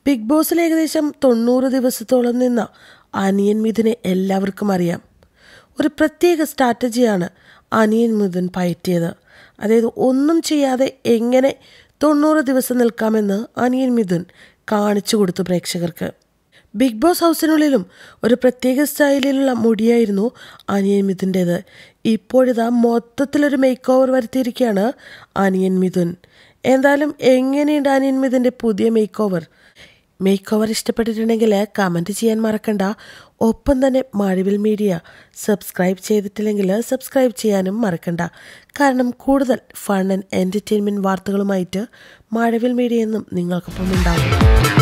big ബോസിൽ ഏകദേശം തൊണ്ണൂറ് ദിവസത്തോളം നിന്ന അനിയൻ മിഥുനെ എല്ലാവർക്കും അറിയാം ഒരു പ്രത്യേക സ്ട്രാറ്റജിയാണ് അനിയൻ മിഥുൻ പയറ്റിയത് അതായത് ഒന്നും ചെയ്യാതെ എങ്ങനെ തൊണ്ണൂറ് ദിവസം നിൽക്കാമെന്ന് അനിയൻ മിഥുൻ കാണിച്ചു കൊടുത്തു പ്രേക്ഷകർക്ക് ബിഗ് ബോസ് ഹൗസിനുള്ളിലും ഒരു പ്രത്യേക സ്റ്റൈലിലുള്ള മുടിയായിരുന്നു അനിയൻ മിഥുൻ്റേത് ഇപ്പോഴിതാ മൊത്തത്തിലൊരു മേക്ക് ഓവർ വരുത്തിയിരിക്കുകയാണ് അനിയൻ മിഥുൻ എന്തായാലും എങ്ങനെയുണ്ട് അനിയൻ മിഥുൻ്റെ പുതിയ മേക്ക് ഓവർ മേക്ക് ഓവർ ഇഷ്ടപ്പെട്ടിട്ടുണ്ടെങ്കിൽ കമൻറ്റ് ചെയ്യാൻ മറക്കണ്ട ഒപ്പം തന്നെ മഴവിൽ മീഡിയ സബ്സ്ക്രൈബ് ചെയ്തിട്ടില്ലെങ്കിൽ സബ്സ്ക്രൈബ് ചെയ്യാനും മറക്കണ്ട കാരണം കൂടുതൽ ഫൺ ആൻഡ് എൻ്റർടൈൻമെൻറ്റ് വാർത്തകളുമായിട്ട് മഴവിൽ മീഡിയ എന്നും നിങ്ങൾക്കൊപ്പം ഉണ്ടാകും